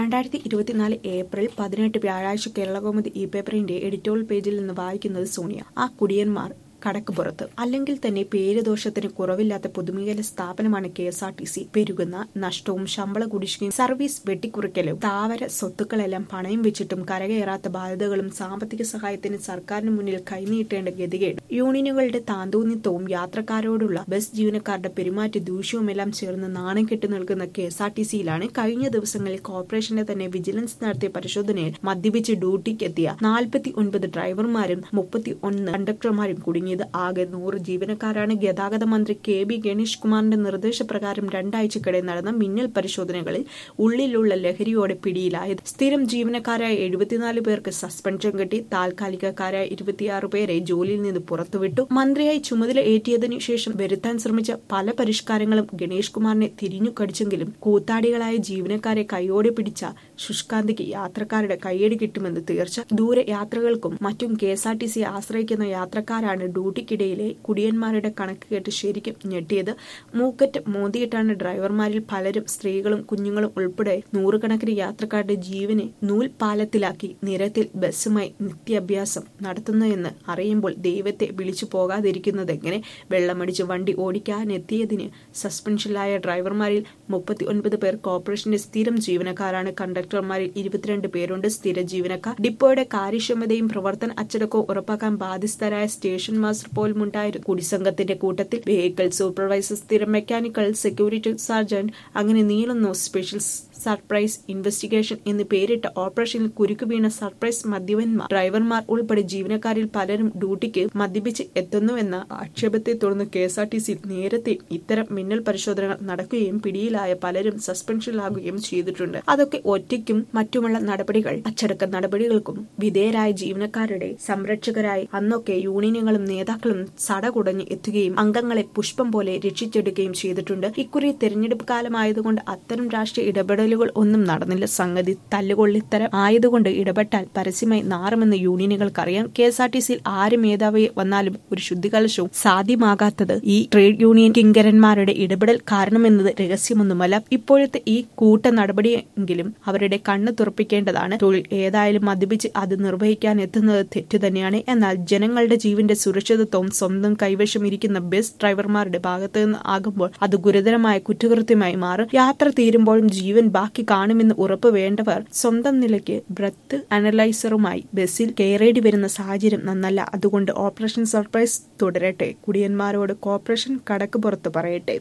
രണ്ടായിരത്തി ഇരുപത്തിനാല് ഏപ്രിൽ പതിനെട്ട് വ്യാഴാഴ്ച കേരളകൗമുദി ഈ പേപ്പറിന്റെ എഡിറ്റോറിയൽ പേജിൽ നിന്ന് വായിക്കുന്നത് സോണിയ ആ കുടിയന്മാർ കടക്ക് പുറത്ത് അല്ലെങ്കിൽ തന്നെ പേരുദോഷത്തിന് കുറവില്ലാത്ത പൊതുമേഖല സ്ഥാപനമാണ് K S R T C പെരുകുന്ന നഷ്ടവും ശമ്പള കുടിശ്ശികയും സർവീസ് വെട്ടിക്കുറയ്ക്കലും താവര സ്വത്തുക്കളെല്ലാം പണയം വെച്ചിട്ടും കരകയറാത്ത ബാധ്യതകളും സാമ്പത്തിക സഹായത്തിന് സർക്കാരിന് മുന്നിൽ കൈനീട്ടേണ്ട ഗതികേട് യൂണിയനുകളുടെ താന്തോന്നിത്വവും യാത്രക്കാരോടുള്ള ബസ് ജീവനക്കാരുടെ പെരുമാറ്റ ദൂഷ്യവുമെല്ലാം ചേർന്ന് നാണം കെട്ടു നിൽക്കുന്ന കെ എസ് ആർ ടി സിയിലാണ് കഴിഞ്ഞ ദിവസങ്ങളിൽ കോർപ്പറേഷന്റെ തന്നെ വിജിലൻസ് നടത്തിയ പരിശോധനയിൽ മദ്യപിച്ച് ഡ്യൂട്ടിക്കെത്തിയ നാൽപ്പത്തി ഒൻപത് ഡ്രൈവർമാരും മുപ്പത്തി ഒന്ന് കണ്ടക്ടർമാരും കുടുങ്ങിയത് ആകെ നൂറ് ജീവനക്കാരാണ് ഗതാഗത മന്ത്രി കെ ബി ഗണേഷ് കുമാറിന്റെ നിർദ്ദേശപ്രകാരം രണ്ടാഴ്ചക്കിടെ നടന്ന മിന്നൽ പരിശോധനകളിൽ ഉള്ളിലുള്ള ലഹരിയോടെ പിടിയിലായത് സ്ഥിരം ജീവനക്കാരായ എഴുപത്തിനാല് പേർക്ക് സസ്പെൻഷൻ കിട്ടി താൽക്കാലികക്കാരായ ഇരുപത്തിയാറ് പേരെ ജോലിയിൽ നിന്ന് പുറത്തുവിട്ടു മന്ത്രിയായി ചുമതല ഏറ്റിയതിനു ശേഷം വരുത്താൻ ശ്രമിച്ച പല പരിഷ്കാരങ്ങളും ഗണേഷ് കുമാറിനെ തിരിഞ്ഞു കടിച്ചെങ്കിലും കൂത്താടികളായ ജീവനക്കാരെ കൈയോടെ പിടിച്ച ശുഷ്കാന്തിക്ക് യാത്രക്കാരുടെ കയ്യടി കിട്ടുമെന്ന് തീർച്ച ദൂരെ യാത്രകൾക്കും മറ്റും K S R T C ആശ്രയിക്കുന്ന യാത്രക്കാരാണ് ഡ്യൂട്ടിക്കിടയിലെ കുടിയന്മാരുടെ കണക്ക് കേട്ട് ശരിക്കും ഞെട്ടിയത് മൂക്കറ്റ് മോദിയിട്ടാണ് ഡ്രൈവർമാരിൽ പലരും സ്ത്രീകളും കുഞ്ഞുങ്ങളും ഉൾപ്പെടെ നൂറുകണക്കിന് യാത്രക്കാരുടെ ജീവനെ നൂൽപാലത്തിലാക്കി നിരത്തിൽ ബസ്സുമായി നിത്യാഭ്യാസം നടത്തുന്നതെന്ന് അറിയുമ്പോൾ ദൈവത്തെ വിളിച്ചു പോകാതിരിക്കുന്നത് എങ്ങനെ വെള്ളമടിച്ച് വണ്ടി ഓടിക്കാനെത്തിയതിന് സസ്പെൻഷനിലായ ഡ്രൈവർമാരിൽ മുപ്പത്തി ഒൻപത് പേർ കോർപ്പറേഷന്റെ സ്ഥിരം ജീവനക്കാരാണ് കണ്ടക്ടർമാരിൽ ഇരുപത്തിരണ്ട് പേരുണ്ട് സ്ഥിര ജീവനക്കാർ ഡിപ്പോയുടെ കാര്യക്ഷമതയും പ്രവർത്തന അച്ചടക്കവും ഉറപ്പാക്കാൻ ബാധ്യസ്ഥരായ സ്റ്റേഷൻ മാസ്റ്റർ പോലും ഉണ്ടായിരുന്നു കുടിസംഘത്തിന്റെ കൂട്ടത്തിൽ വെഹിക്കിൾ സൂപ്പർവൈസർ സ്ഥിരം മെക്കാനിക്കൽ സെക്യൂരിറ്റി സർജന്റ് അങ്ങനെ നീളുന്നു സ്പെഷ്യൽ സർപ്രൈസ് ഇൻവെസ്റ്റിഗേഷൻ എന്ന് പേരിട്ട ഓപ്പറേഷനിൽ കുരുക്കു വീണ സർപ്രൈസ് മദ്യപന്മാർ ഡ്രൈവർമാർ ഉൾപ്പെടെ ജീവനക്കാരിൽ പലരും ഡ്യൂട്ടിക്ക് മദ്യപിച്ച് എത്തുന്നുവെന്ന ആക്ഷേപത്തെ തുടർന്ന് K S R T C നേരത്തെ ഇത്തരം മിന്നൽ പരിശോധനകൾ നടക്കുകയും പിടിയിലായ പലരും സസ്പെൻഷനിലാകുകയും ചെയ്തിട്ടുണ്ട് അതൊക്കെ ഒറ്റയ്ക്കും മറ്റുമുള്ള നടപടികൾ അച്ചടക്ക നടപടികൾക്കും വിധേയരായ ജീവനക്കാരുടെ സംരക്ഷകരായി അന്നൊക്കെ യൂണിയനുകളും നേതാക്കളും സടകുടഞ്ഞ് എത്തുകയും അംഗങ്ങളെ പുഷ്പം പോലെ രക്ഷിച്ചെടുക്കുകയും ചെയ്തിട്ടുണ്ട് ഇക്കുറി തെരഞ്ഞെടുപ്പ് കാലമായതുകൊണ്ട് അത്തരം രാഷ്ട്രീയ ഇടപെടലുകൾ ഒന്നും നടന്നില്ല സംഗതി തല്ലുകൊള്ളിത്തരം ആയതുകൊണ്ട് ഇടപെട്ടാൽ പരസ്യമായി നാറുമെന്ന് യൂണിയനുകൾക്കറിയാം കെ എസ് ആർ ടി സിയിൽ ആര് മേധാവി വന്നാലും ഒരു ശുദ്ധികലശവും സാധ്യമാകാത്തത് ഈ ട്രേഡ് യൂണിയൻ കിങ്കരന്മാരുടെ ഇടപെടൽ കാരണമെന്നത് രഹസ്യമൊന്നുമല്ല ഇപ്പോഴത്തെ ഈ കൂട്ട നടപടിയെങ്കിലും അവരുടെ കണ്ണ് തുറപ്പിക്കേണ്ടതാണ് തൊഴിൽ ഏതായാലും മദ്യപിച്ച് അത് നിർവഹിക്കാൻ എത്തുന്നത് തെറ്റു തന്നെയാണ് എന്നാൽ ജനങ്ങളുടെ ജീവന്റെ സുരക്ഷിതത്വവും സ്വന്തം കൈവശം ഇരിക്കുന്ന ബസ് ഡ്രൈവർമാരുടെ ഭാഗത്തു നിന്ന് ആകുമ്പോൾ അത് ഗുരുതരമായ കുറ്റകൃത്യമായി മാറും യാത്ര തീരുമ്പോഴും ജീവൻ ബാക്കി കാണുമെന്ന് ഉറപ്പ് വേണ്ടവർ സ്വന്തം നിലയ്ക്ക് ബ്രത്ത് അനലൈസറുമായി ബസ്സിൽ കയറേണ്ടി വരുന്ന സാഹചര്യം നന്നല്ല അതുകൊണ്ട് ഓപ്പറേഷൻ സർപ്രൈസ് തുടരട്ടെ കുടിയന്മാരോട് കോർപ്പറേഷൻ കടക്ക് പുറത്ത് പറയട്ടെ